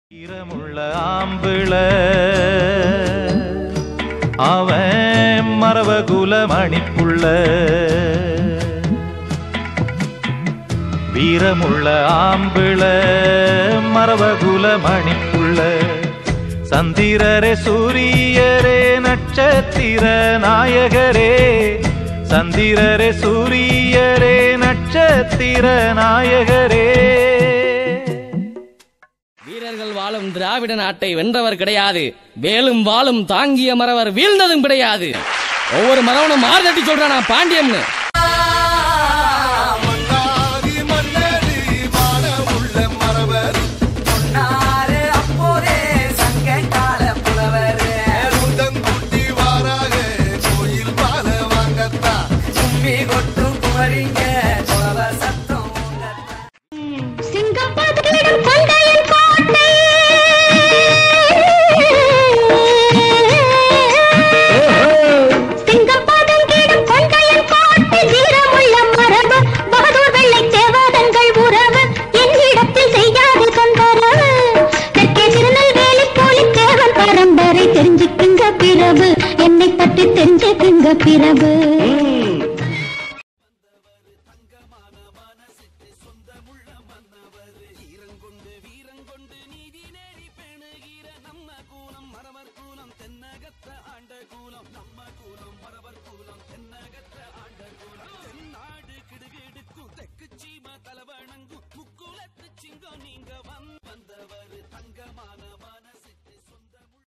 ஈரமுள்ள ஆம்பிள அவன் மரவகுல மணிப்புள்ள வீரமுள்ள ஆம்பிள மரவகுல மணிப்புள்ள சந்திரரே சூரியரே நட்சத்திர நாயகரே சந்திரரே சூரியரே நட்சத்திர நாயகரே வீரர்கள் வாழும் திராவிட நாட்டை வென்றவர் கிடையாது வேலும் வாளும் தாங்கிய மறவர் வீழ்ந்ததும் கிடையாது ஒவ்வொரு மரவனும் மாறு தட்டி சொல்றான் நான் பாண்டியம்னு மன்னாதி மன்னரி வானமுள்ள மறவர் பொன்னாரு அப்போதே சங்ககால புலவரு உதங்குட்டி வாராக கோயில் பால வாங்கத்தான் கும்மி கொட்டும் குமரிங்க புலவ சத்தம் உங்கத்தான். சிங்கப்பதிலிடும் கொண்டையின் கோட்டை சிங்கப்பதங்கிடும் கொண்டையின் கோட்டை வீரமுள்ள மரபு பகதூர் வெள்ளை தேவாதங்கள் உறவு என்னிடத்தில் செய்யாது தொந்தரவு தெற்கே திருநெல்வேலி போலி தேவன் பரம்பரை தெரிஞ்சுக்குங்க பிறவு என்னை பற்றி தெரிஞ்சுக்குங்க பிறவு